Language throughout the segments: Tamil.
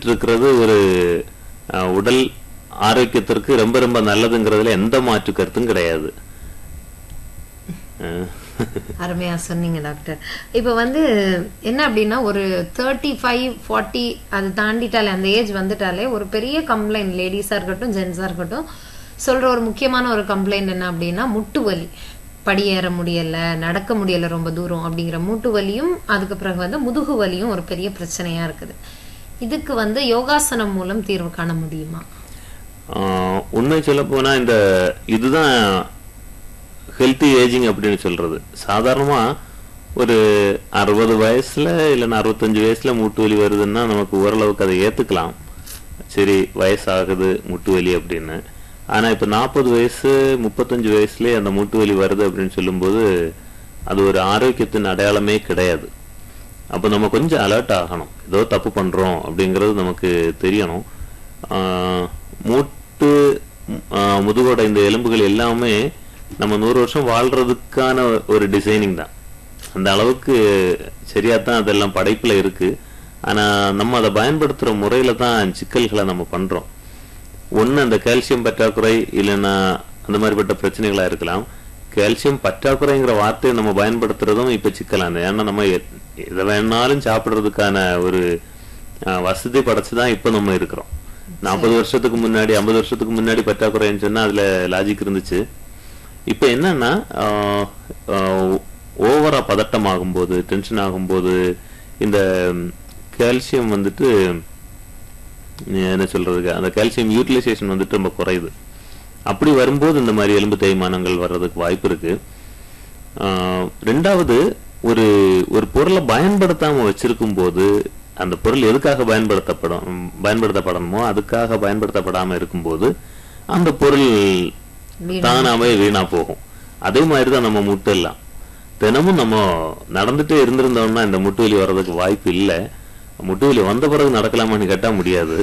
செஞ்சிட்டு இருக்கிறது ஒரு அஹ், உடல் ஆரோக்கியத்திற்கு ரொம்ப ரொம்ப நல்லதுங்கிறதுல எந்த மாற்று கருத்தும் கிடையாது அஹ். அருமையா சொன்னீங்க டாக்டர் இப்போ வந்து என்ன அப்படின்னா ஒரு தேர்ட்டி ஃபைவ் ஃபார்ட்டி அது தாண்டிட்டாலே அந்த ஏஜ் வந்துட்டாலே ஒரு பெரிய கம்ப்ளைண்ட் லேடிஸா இருக்கட்டும் ஜென்ஸா இருக்கட்டும் சொல்ற ஒரு முக்கியமான ஒரு கம்ப்ளைண்ட் என்ன அப்படின்னா முட்டு வலி படியேற முடியல நடக்க முடியல ரொம்ப தூரம் அப்படிங்கிற மூட்டு வலியும் அதுக்கு பிறகு வந்து முதுகு வலியும் ஒரு பெரிய பிரச்சனையா இருக்குது இதுக்கு வந்து யோகாசனம் மூலம் தீர்வு காண முடியுமா ஆஹ் உண்மை சொல்ல போனா இந்த இதுதான் ஹெல்த்தி ஏஜிங் அப்படின்னு சொல்றது சாதாரணமா ஒரு அறுபது வயசுல இல்லைன்னா அறுபத்தஞ்சு வயசுல மூட்டு வலி வருதுன்னா நமக்கு ஓரளவுக்கு அதை ஏத்துக்கலாம் சரி வயசாகுது முட்டு வலி அப்படின்னு ஆனா இப்ப நாற்பது வயசு முப்பத்தஞ்சு வயசுலயே அந்த மூட்டு வலி வருது அப்படின்னு சொல்லும்போது அது ஒரு ஆரோக்கியத்தின் அடையாளமே கிடையாது அப்போ நம்ம கொஞ்சம் அலர்ட் ஆகணும் ஏதோ தப்பு பண்றோம் அப்படிங்கிறது நமக்கு தெரியணும் ஆஹ் மூட்டு ஆஹ் முதுகோட இந்த எலும்புகள் எல்லாமே நம்ம நூறு வருஷம் வாழ்றதுக்கான ஒரு டிசைனிங் தான் அந்த அளவுக்கு சரியா தான் அதெல்லாம் படைப்புல இருக்கு ஆனா நம்ம அதை பயன்படுத்துற முறையில தான் சிக்கல்களை நம்ம பண்றோம் ஒண்ணு அந்த கால்சியம் பற்றாக்குறை இல்லைன்னா அந்த மாதிரிப்பட்ட பிரச்சனைகளா இருக்கலாம் கால்சியம் பற்றாக்குறைங்கிற வார்த்தையை நம்ம பயன்படுத்துறதும் இப்ப சிக்கலாம் ஏன்னா நம்ம எ- எதை வேணாலும் சாப்பிடுறதுக்கான ஒரு அஹ், வசதி படைச்சுதான் இப்ப நம்ம இருக்கிறோம் நாற்பது வருஷத்துக்கு முன்னாடி ஐம்பது வருஷத்துக்கு முன்னாடி பற்றாக்குறைன்னு சொன்னா அதுல லாஜிக் இருந்துச்சு இப்ப என்னன்னா ஓவரா பதட்டம் ஆகும்போது டென்ஷன் ஆகும்போது இந்த கால்சியம் வந்துட்டு என்ன சொல்றதுக்கு அந்த கால்சியம் யூட்டிலைசேஷன் வந்துட்டு ரொம்ப குறையுது அப்படி வரும்போது இந்த மாதிரி எலும்பு தேய்மானங்கள் வர்றதுக்கு வாய்ப்பு இருக்கு ஆஹ் ரெண்டாவது ஒரு ஒரு பொருளை பயன்படுத்தாம வச்சிருக்கும் போது அந்த பொருள் எதுக்காக பயன்படுத்தப்படும் பயன்படுத்தப்படணுமோ அதுக்காக பயன்படுத்தப்படாம இருக்கும்போது அந்த பொருள் தானாவே வீணா போகும் அதே மாதிரி தான் நம்ம முட்டு எல்லாம் தினமும் நம்ம நடந்துட்டே இருந்திருந்தோம்னா இந்த முட்டு வலி வர்றதுக்கு வாய்ப்பு இல்லை முட்டு வலி வந்த பிறகு நடக்கலாமான்னு கேட்டா முடியாது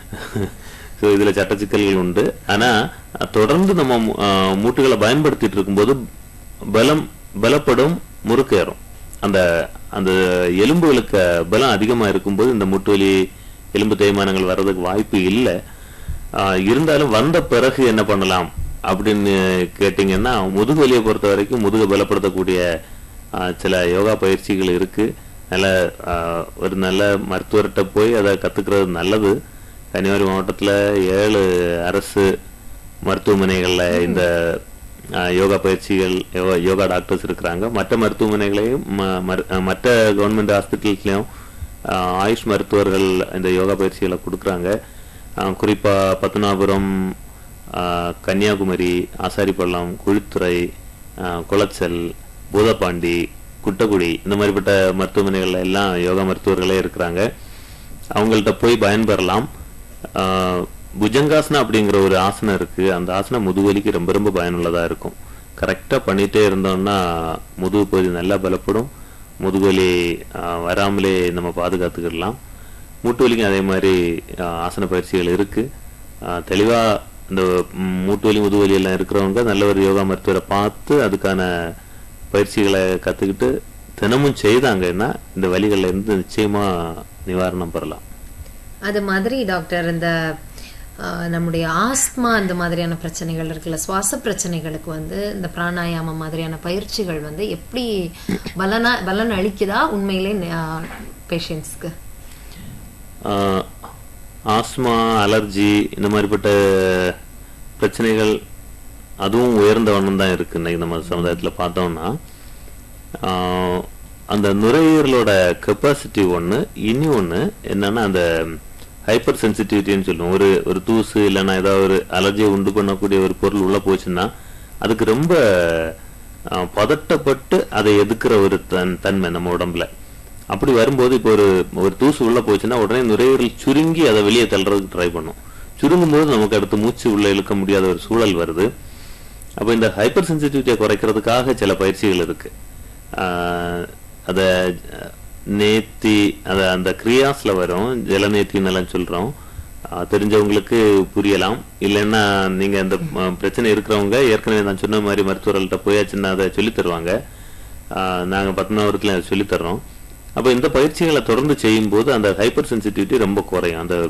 ஸோ இதுல சட்ட சிக்கல்கள் உண்டு ஆனா தொடர்ந்து நம்ம மு- ஆஹ் மூட்டுகளை பயன்படுத்திட்டு இருக்கும்போது பலம் பலப்படும் முறுக்கேறும் அந்த அந்த எலும்புகளுக்கு பலம் அதிகமா இருக்கும்போது இந்த முட்டு வலி எலும்பு தேய்மானங்கள் வர்றதுக்கு வாய்ப்பு இல்லை ஆஹ் இருந்தாலும் வந்த பிறகு என்ன பண்ணலாம் அப்படின்னு கேட்டிங்கன்னா முதுகு வலியை பொறுத்த வரைக்கும் முதுகை பலப்படுத்தக்கூடிய ஆஹ் சில யோகா பயிற்சிகள் இருக்கு நல்ல ஆஹ் ஒரு நல்ல மருத்துவர்கிட்ட போய் அதை கத்துக்கிறது நல்லது கன்னியாகுமரி மாவட்டத்துல ஏழு அரசு மருத்துவமனைகள்ல இந்த ஆஹ், யோகா பயிற்சிகள் யோகா யோகா டாக்டர்ஸ் இருக்கிறாங்க மற்ற மருத்துவமனைகளையும் ம- மரு- ஆஹ், மற்ற கவர்மெண்ட் ஹாஸ்பிட்டல்ஸ்லயும் ஆஹ், ஆயுஷ் மருத்துவர்கள் இந்த யோகா பயிற்சிகளை கொடுக்குறாங்க ஆஹ், குறிப்பா பத்மநாபுரம் ஆஹ், கன்னியாகுமரி ஆசாரிப்பள்ளம் குழித்துறை ஆஹ், குளச்சல் பூதப்பாண்டி குட்டக்குடி இந்த மாதிரிப்பட்ட மருத்துவமனைகள்ல எல்லாம் யோகா மருத்துவர்களே இருக்கிறாங்க அவங்கள்ட்ட போய் பயன்பெறலாம் ஆஹ், புஜங்காசனம் அப்படிங்கிற ஒரு ஆசனம் இருக்கு அந்த ஆசனம் முதுவலிக்கு ரொம்ப ரொம்ப பயனுள்ளதா இருக்கும் கரெக்டா பண்ணிட்டே இருந்தோம்னா முதுகு பகுதி நல்லா பலப்படும் முதுகுவலி ஆஹ், வராமலே நம்ம பாதுகாத்துக்கிடலாம் மூட்டு வலிக்கும் அதே மாதிரி ஆஹ், ஆசன பயிற்சிகள் இருக்கு ஆஹ், தெளிவா இந்த ம், மூட்டு வலி முதுவலி எல்லாம் இருக்கிறவங்க நல்ல ஒரு யோகா மருத்துவரை பார்த்து அதுக்கான பயிற்சிகளை கத்துக்கிட்டு தினமும் செய்தாங்கன்னா இந்த வலிகள்ல இருந்து நிச்சயமா நிவாரணம் பெறலாம் அது மாதிரி டாக்டர் இந்த ஆஹ், நம்முடைய ஆஸ்மா இந்த மாதிரியான பிரச்சனைகள் இருக்குல்ல சுவாச பிரச்சனைகளுக்கு வந்து இந்த பிராணாயாமம் மாதிரியான பயிற்சிகள் வந்து எப்படி பலனா பலன் அளிக்குதா உண்மையிலே பேஷண்ட்ஸ்க்கு ஆஹ், ஆஸ்மா அலர்ஜி இந்த மாதிரிப்பட்ட பிரச்சனைகள் அதுவும் உயர்ந்த வண்ணம் தான் இருக்கு இன்னைக்கு நம்ம சமுதாயத்துல பார்த்தோம்னா ஆஹ், அந்த நுரையீரலோட கெப்பாசிட்டி ஒண்ணு இனி ஒண்ணு என்னன்னா அந்த ஹைப்பர் சென்சிட்டிவிட்டின்னு சொல்லுவோம் ஒரு ஒரு தூசு இல்லைன்னா ஏதாவது ஒரு அலர்ஜியை உண்டு பண்ணக்கூடிய ஒரு பொருள் உள்ள போச்சுன்னா அதுக்கு ரொம்ப ஆஹ், பதட்டப்பட்டு அதை எதுக்குற ஒரு தன் தன்மை நம்ம உடம்புல அப்படி வரும்போது இப்போ ஒரு ஒரு தூசு உள்ள போச்சுன்னா உடனே நுரையீரல் சுருங்கி அதை வெளியே தள்ளுறதுக்கு ட்ரை பண்ணும் சுருங்கும் போது நமக்கு அடுத்து மூச்சு உள்ள இழுக்க முடியாத ஒரு சூழல் வருது அப்போ இந்த ஹைப்பர் சென்சிட்டிவிட்டியை குறைக்கிறதுக்காக சில பயிற்சிகள் இருக்கு ஆஹ் அத அஹ், நேத்தி அத அந்த கிரியாஸ்ல வரும் ஜலநேத்தின்னு எல்லாம் சொல்றோம் ஆஹ் தெரிஞ்சவங்களுக்கு புரியலாம் இல்லைன்னா நீங்க அந்த அஹ், பிரச்சனை இருக்கிறவங்க ஏற்கனவே நான் சொன்ன மாதிரி மருத்துவர்கள்ட்ட போயாச்சுன்னா அதை சொல்லித் தருவாங்க ஆஹ் நாங்க பத்மநாபுரத்துல அதை சொல்லித் தர்றோம் அப்ப இந்த பயிற்சிகளை தொடர்ந்து செய்யும்போது அந்த ஹைப்பர் சென்சிட்டிவிட்டி ரொம்ப குறையும் அந்த